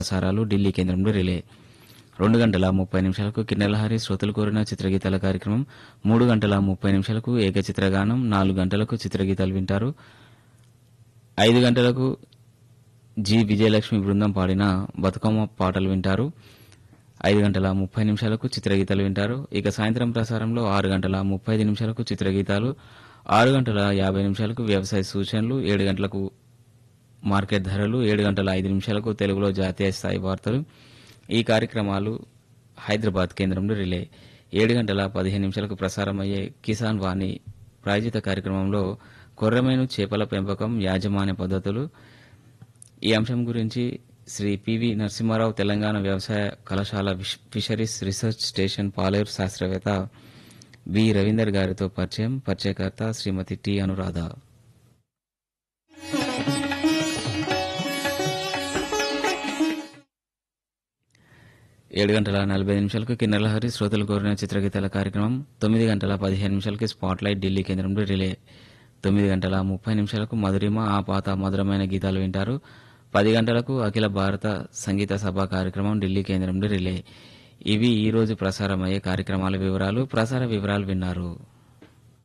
ప్రసారాలు ఢిల్లీ కేంద్రంలో రిలే రెండు గంటల ముప్పై నిమిషాలకు కిన్నెలహారి శ్రోతలు కోరిన చిత్రగీతాల కార్యక్రమం మూడు గంటల ముప్పై నిమిషాలకు ఏకచిత్రగానం నాలుగు గంటలకు చిత్రగీతాలు వింటారు ఐదు గంటలకు జి విజయలక్ష్మి బృందం పాడిన బతుకమ్మ పాటలు వింటారు ఐదు గంటల ముప్పై నిమిషాలకు చిత్రగీతాలు వింటారు ఇక సాయంత్రం ప్రసారంలో ఆరు గంటల ముప్పై ఐదు నిమిషాలకు చిత్రగీతాలు ఆరు గంటల యాభై నిమిషాలకు వ్యవసాయ సూచనలు ఏడు గంటలకు మార్కెట్ ధరలు ఏడు గంటల ఐదు నిమిషాలకు తెలుగులో జాతీయ స్థాయి వార్తలు ఈ కార్యక్రమాలు హైదరాబాద్ కేంద్రంలో రిలే ఏడు గంటల పదిహేను నిమిషాలకు ప్రసారమయ్యే కిసాన్ వాణి ప్రాయోజిత కార్యక్రమంలో కొర్రమేను చేపల పెంపకం యాజమాన్య పద్ధతులు ఈ అంశం గురించి శ్రీ పివి నరసింహారావు తెలంగాణ వ్యవసాయ కళాశాల విష్- ఫిషరీస్ రీసెర్చ్ స్టేషన్ పాలేరు శాస్త్రవేత్త బి రవీందర్ గారితో పరిచయం పరిచయకర్త శ్రీమతి టి అనురాధ ఏడు గంటల నలభై నిమిషాలకు కిన్నెలహరి శ్రోతలు కోరిన చిత్రగీతాల కార్యక్రమం తొమ్మిది గంటల పదిహేను నిమిషాలకి స్పాట్ లైట్ ఢిల్లీ కేంద్రంలో రిలే తొమ్మిది గంటల ముప్పై నిమిషాలకు మధురిమ ఆ పాత మధురమైన గీతాలు వింటారు పది గంటలకు అఖిల భారత సంగీత సభ కార్యక్రమం ఢిల్లీ కేంద్రంలో రిలే ఇవి ఈ రోజు ప్రసారమయ్యే కార్యక్రమాల వివరాలు ప్రసార వివరాలు విన్నారు